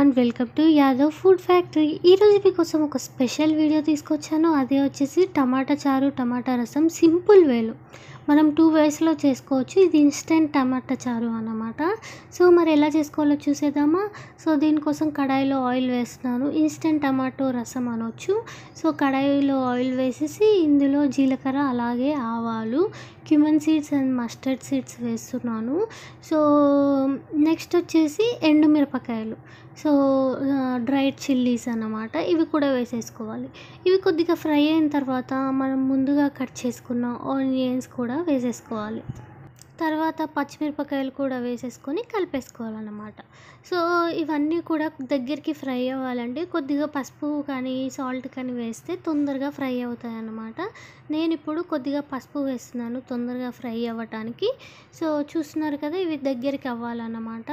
everyone welcome to Yadav food factory ఈరోజు మీకోసం ఒక స్పెషల్ వీడియో తీసుకొచ్చాను అదే వచ్చేసి టమాటా చారు టమాటా రసం సింపుల్ వేలో మనం టూ వేస్లో చేసుకోవచ్చు ఇది ఇన్స్టెంట్ టమాటా చారు అన్నమాట సో మరి ఎలా చేసుకోవాలో చూసేద్దామా సో దీనికోసం కడాయిలో ఆయిల్ వేస్తున్నాను ఇన్స్టెంట్ టమాటో రసం అనొచ్చు సో కడాయిలో ఆయిల్ వేసేసి ఇందులో జీలకర్ర అలాగే ఆవాలు cumin seeds and mustard seeds వేస్తున్నాను సో నెక్స్ట్ వచ్చేసి ఎండుమిరపకాయలు సో డ్రైడ్ చిల్లీస్ అన్నమాట ఇవి కూడా వేసేసుకోవాలి ఇవి కొద్దిగా ఫ్రై అయిన తర్వాత మనం ముందుగా కట్ చేసుకున్న ఆనియన్స్ కూడా వేసేసుకోవాలి తర్వాత పచ్చిమిరపకాయలు కూడా వేసేసుకొని కలిపేసుకోవాలన్నమాట సో ఇవన్నీ కూడా దగ్గరికి ఫ్రై అవ్వాలంటే కొద్దిగా పసుపు కానీ సాల్ట్ కానీ వేస్తే తొందరగా ఫ్రై అవుతాయి అన్నమాట నేను ఇప్పుడు కొద్దిగా పసుపు వేస్తున్నాను తొందరగా ఫ్రై అవ్వటానికి సో చూస్తున్నారు కదా ఇవి దగ్గరికి అవ్వాలన్నమాట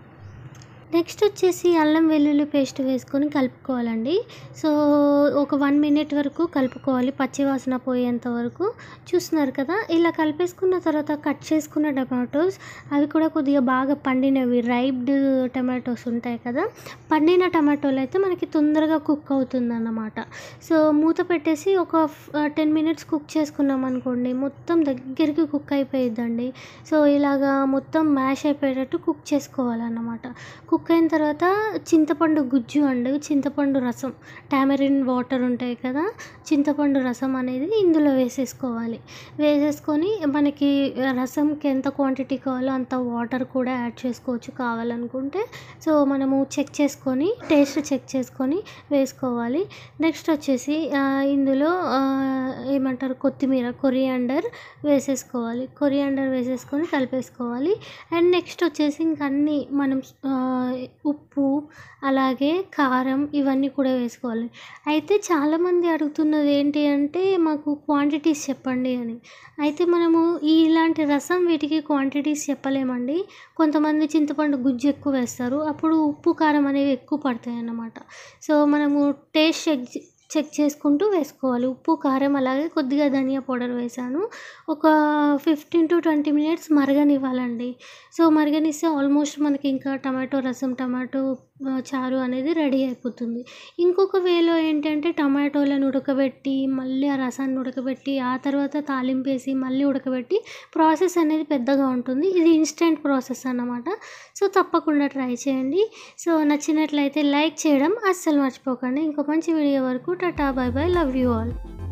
నెక్స్ట్ వచ్చేసి అల్లం వెల్లుల్లి పేస్ట్ వేసుకొని కలుపుకోవాలండి సో ఒక వన్ మినిట్ వరకు కలుపుకోవాలి పచ్చివాసన పోయేంత వరకు చూస్తున్నారు కదా ఇలా కలిపేసుకున్న తర్వాత కట్ చేసుకున్న టమాటోస్ అవి కూడా కొద్దిగా బాగా పండినవి రైప్డ్ టమాటోస్ ఉంటాయి కదా పండిన టమాటోలు అయితే మనకి తొందరగా కుక్ అవుతుంది అన్నమాట సో మూత పెట్టేసి ఒక టెన్ మినిట్స్ కుక్ చేసుకున్నాం అనుకోండి మొత్తం దగ్గరికి కుక్ అయిపోయిద్దండి సో ఇలాగా మొత్తం మ్యాష్ అయిపోయేటట్టు కుక్ చేసుకోవాలన్నమాట కుక్ అయిన తర్వాత చింతపండు గుజ్జు అండి చింతపండు రసం టామరిన్ వాటర్ ఉంటాయి కదా చింతపండు రసం అనేది ఇందులో వేసేసుకోవాలి వేసేసుకొని మనకి రసంకి ఎంత క్వాంటిటీ కావాలో అంత వాటర్ కూడా యాడ్ చేసుకోవచ్చు కావాలనుకుంటే సో మనము చెక్ చేసుకొని టేస్ట్ చెక్ చేసుకొని వేసుకోవాలి నెక్స్ట్ వచ్చేసి ఆ, ఇందులో ఆ, ఏమంటారు కొత్తిమీర కొరియాండర్ వేసేసుకోవాలి కొరియాండర్ వేసేసుకొని కలిపేసుకోవాలి అండ్ నెక్స్ట్ వచ్చేసి ఇంక అన్నీ మనం ఆ, ఉప్పు అలాగే కారం ఇవన్నీ కూడా వేసుకోవాలి అయితే చాలామంది అడుగుతున్నది ఏంటి అంటే మాకు క్వాంటిటీస్ చెప్పండి అని అయితే మనము ఈ ఇలాంటి రసం వీటికి క్వాంటిటీస్ చెప్పలేమండి కొంతమంది చింతపండు గుజ్జు ఎక్కువ వేస్తారు అప్పుడు ఉప్పు కారం అనేవి ఎక్కువ పడతాయి అన్నమాట సో మనము టేస్ట్ చెక్ చెక్ చేసుకుంటూ వేసుకోవాలి ఉప్పు కారం అలాగే కొద్దిగా ధనియా పౌడర్ వేసాను ఒక ఫిఫ్టీన్ టు ట్వంటీ మినిట్స్ మరగనివ్వాలండి సో మరగనిస్తే ఆల్మోస్ట్ మనకి ఇంకా టమాటో రసం టమాటో ఆ, చారు అనేది రెడీ అయిపోతుంది ఇంకొక వేలో ఏంటంటే టమాటోలను ఉడకబెట్టి మళ్ళీ ఆ రసాన్ని ఉడకబెట్టి ఆ తర్వాత తాలింపు వేసి మళ్ళీ ఉడకబెట్టి ప్రాసెస్ అనేది పెద్దగా ఉంటుంది ఇది ఇన్స్టెంట్ ప్రాసెస్ అన్నమాట సో తప్పకుండా ట్రై చేయండి సో నచ్చినట్లయితే లైక్ చేయడం అస్సలు మర్చిపోకండి ఇంకో మంచి వీడియో వరకు tata bye bye love you all